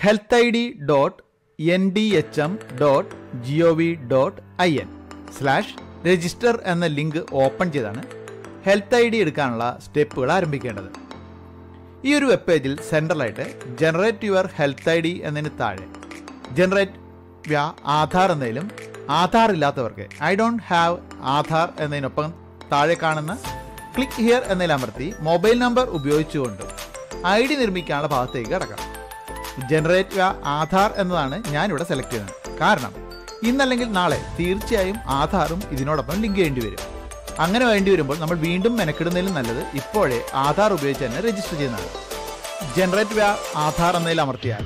health I D dot N D H M dot G O V dot I N slash register എന്ന link open ചെയ്താണ് health I D എടുക്കാനുള്ള സ്റ്റെപ്പുകൾ ആരംഭിക്കേണ്ടത് ഈ ഒരു web പേജിൽ സെൻട്രലായിട്ട് generate your health I D എന്നതിന് താഴെ ജനറേറ്റ് വ്യാ ആധാർ എന്നതിലും ആധാർ ഇല്ലാത്തവർക്ക് ഐ ഡോണ്ട് ഹാവ് ആധാർ എന്നതിനൊപ്പം താഴെ കാണുന്ന ക്ലിക്ക് ഹിയർ എന്നതിൽ അമർത്തി മൊബൈൽ നമ്പർ ഉപയോഗിച്ചുകൊണ്ട് ഐ ഡി നിർമ്മിക്കാനുള്ള ഭാഗത്തേക്ക് കടക്കാം ജനറേറ്റ് വ്യാ ആധാർ എന്നതാണ് ഞാനിവിടെ സെലക്ട് ചെയ്യുന്നത് കാരണം ഇന്നല്ലെങ്കിൽ നാളെ തീർച്ചയായും ആധാറും ഇതിനോടൊപ്പം ലിങ്ക് ചെയ്യേണ്ടി വരും അങ്ങനെ വേണ്ടി വരുമ്പോൾ നമ്മൾ വീണ്ടും മെനക്കെടുന്നതിലും നല്ലത് ഇപ്പോഴേ ആധാർ ഉപയോഗിച്ച് തന്നെ രജിസ്റ്റർ ചെയ്യുന്നതാണ് ജനറേറ്റ് വ്യാ ആധാർ എന്നതിൽ അമർത്തിയാൽ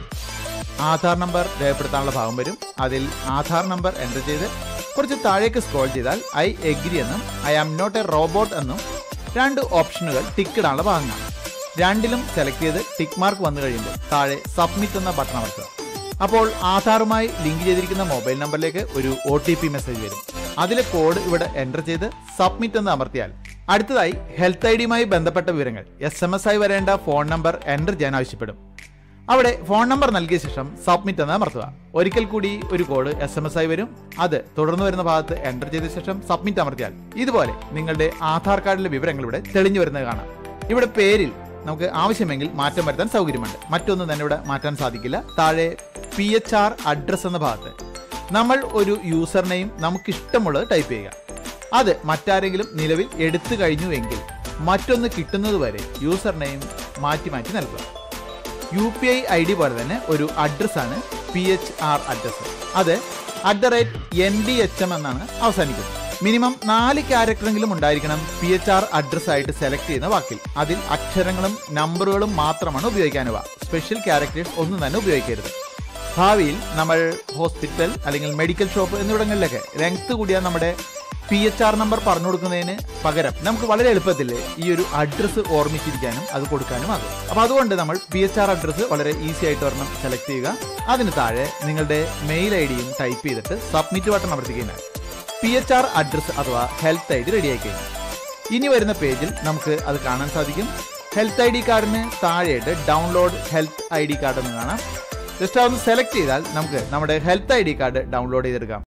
ആധാർ നമ്പർ രേഖപ്പെടുത്താനുള്ള ഭാഗം വരും അതിൽ ആധാർ നമ്പർ എൻ്റർ ചെയ്ത് കുറച്ച് താഴേക്ക് സ്ക്രോൾ ചെയ്താൽ ഐ എഗ്രി എന്നും I am not a robot എന്നും രണ്ട് ഓപ്ഷനുകൾ ടിക്ക് ഇടാനുള്ള ഭാഗങ്ങളാണ് രണ്ടിലും സെലക്ട് ചെയ്ത് ടിക്ക് മാർക്ക് വന്നു കഴിയുമ്പോൾ താഴെ സബ്മിറ്റ് എന്ന ബട്ടൺ അമർത്തുക അപ്പോൾ ആധാറുമായി ലിങ്ക് ചെയ്തിരിക്കുന്ന മൊബൈൽ നമ്പറിലേക്ക് ഒരു ഒ ടി പി മെസ്സേജ് വരും അതിലെ കോഡ് ഇവിടെ എൻ്റർ ചെയ്ത് സബ്മിറ്റ് എന്ന് അമർത്തിയാൽ അടുത്തതായി ഹെൽത്ത് ഐ ഡിയുമായി ബന്ധപ്പെട്ട വിവരങ്ങൾ എസ് എം എസ് ആയി വരേണ്ട ഫോൺ നമ്പർ എൻ്റർ ചെയ്യാൻ ആവശ്യപ്പെടും അവിടെ ഫോൺ നമ്പർ നൽകിയ ശേഷം സബ്മിറ്റ് എന്ന് അമർത്തുക ഒരിക്കൽ കൂടി ഒരു കോഡ് എസ് എം എസ് ആയി വരും അത് തുടർന്ന് വരുന്ന ഭാഗത്ത് എൻ്റർ ചെയ്ത ശേഷം സബ്മിറ്റ് അമർത്തിയാൽ ഇതുപോലെ നിങ്ങളുടെ ആധാർ കാർഡിലെ വിവരങ്ങൾ ഇവിടെ തെളിഞ്ഞു വരുന്നത് കാണാം ഇവിടെ പേരിൽ നമുക്ക് ആവശ്യമെങ്കിൽ മാറ്റം വരുത്താൻ സൗകര്യമുണ്ട് മറ്റൊന്നും തന്നെ ഇവിടെ മാറ്റാൻ സാധിക്കില്ല താഴെ പി എച്ച് ആർ അഡ്രസ് എന്ന ഭാഗത്ത് നമ്മൾ ഒരു യൂസർ നെയിം നമുക്ക് ഇഷ്ടമുള്ളത് ടൈപ്പ് ചെയ്യുക അത് മറ്റാരെങ്കിലും നിലവിൽ എടുത്തു കഴിഞ്ഞു എങ്കിൽ മറ്റൊന്ന് കിട്ടുന്നത് വരെ യൂസർ നെയിം മാറ്റി മാറ്റി നൽകുക U P I I D പോലെ തന്നെ ഒരു അഡ്രസ്സാണ് പി എച്ച് ആർ അഡ്രസ്സ് അത് at the rate N D H M എന്നാണ് അവസാനിക്കുന്നത് മിനിമം നാല് ക്യാരക്ടറെങ്കിലും ഉണ്ടായിരിക്കണം പി എച്ച് ആർ അഡ്രസ് ആയിട്ട് സെലക്ട് ചെയ്യുന്ന വാക്കിൽ അതിൽ അക്ഷരങ്ങളും നമ്പറുകളും മാത്രമാണ് ഉപയോഗിക്കാനുവ സ്പെഷ്യൽ ക്യാരക്ടേഴ്സ് ഒന്നും തന്നെ ഉപയോഗിക്കരുത് ഭാവിയിൽ നമ്മൾ ഹോസ്പിറ്റൽ അല്ലെങ്കിൽ മെഡിക്കൽ ഷോപ്പ് എന്നിവിടങ്ങളിലൊക്കെ ലെങ്ത് കൂടിയ നമ്മുടെ പി എച്ച് ആർ നമ്പർ പറഞ്ഞു കൊടുക്കുന്നതിന് പകരം നമുക്ക് വളരെ എളുപ്പത്തിൽ ഈ ഒരു അഡ്രസ്സ് ഓർമ്മിച്ചിരിക്കാനും അത് കൊടുക്കാനും ആകും അപ്പൊ അതുകൊണ്ട് നമ്മൾ പി എച്ച് ആർ അഡ്രസ്സ് വളരെ ഈസി ആയിട്ട് ഒരെണ്ണം സെലക്ട് ചെയ്യുക അതിന് താഴെ നിങ്ങളുടെ മെയിൽ ഐ ഡിയും ടൈപ്പ് ചെയ്തിട്ട് സബ്മിറ്റ് ബട്ടൺ അമർത്തിക്കഴിഞ്ഞാൽ പി എച്ച് ആർ അഡ്രസ്സ് അഥവാ ഹെൽത്ത് ഐ ഡി റെഡിയായി കഴിഞ്ഞു ഇനി വരുന്ന പേജിൽ നമുക്ക് അത് കാണാൻ സാധിക്കും ഹെൽത്ത് ഐ ഡി കാർഡിന് താഴെയായിട്ട് download health I D card എന്ന് കാണാം ജസ്റ്റ് അതൊന്ന് സെലക്ട് ചെയ്താൽ നമുക്ക് നമ്മുടെ health I D card download ചെയ്തെടുക്കാം